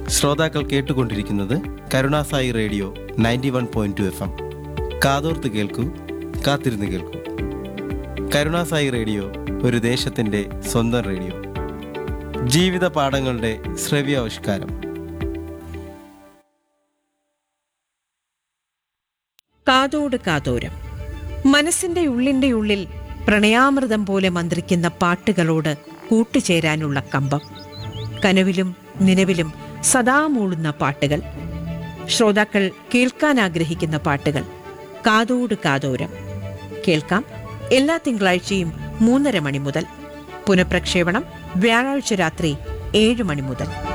ശ്രോതാക്കൾ കേട്ടുകൊണ്ടിരിക്കുന്നത് Karunasai radio ninety one point two F M കാതോർത്ത് കേൾക്കൂ കാത്തിരുന്ന് കേൾക്കൂ കരുണാസായി റേഡിയോ ഒരു ദേശത്തിൻ്റെ സ്വന്തം റേഡിയോ ജീവിത പാഠങ്ങളുടെ ശ്രവ്യാവിഷ്കാരം കാതോട് കാതോരം മനസ്സിന്റെ ഉള്ളിന്റെ ഉള്ളിൽ പ്രണയാമൃതം പോലെ മന്ത്രിക്കുന്ന പാട്ടുകളോട് കൂട്ടുചേരാനുള്ള കമ്പം കനവിലും നിലവിലും സദാ മൂളുന്ന പാട്ടുകൾ ശ്രോതാക്കൾ കേൾക്കാൻ ആഗ്രഹിക്കുന്ന പാട്ടുകൾ കാതോട് കാതോരം കേൾക്കാം എല്ലാ തിങ്കളാഴ്ചയും മൂന്നര മണി മുതൽ പുനഃപ്രക്ഷേപണം വ്യാഴാഴ്ച രാത്രി ഏഴ് മണി മുതൽ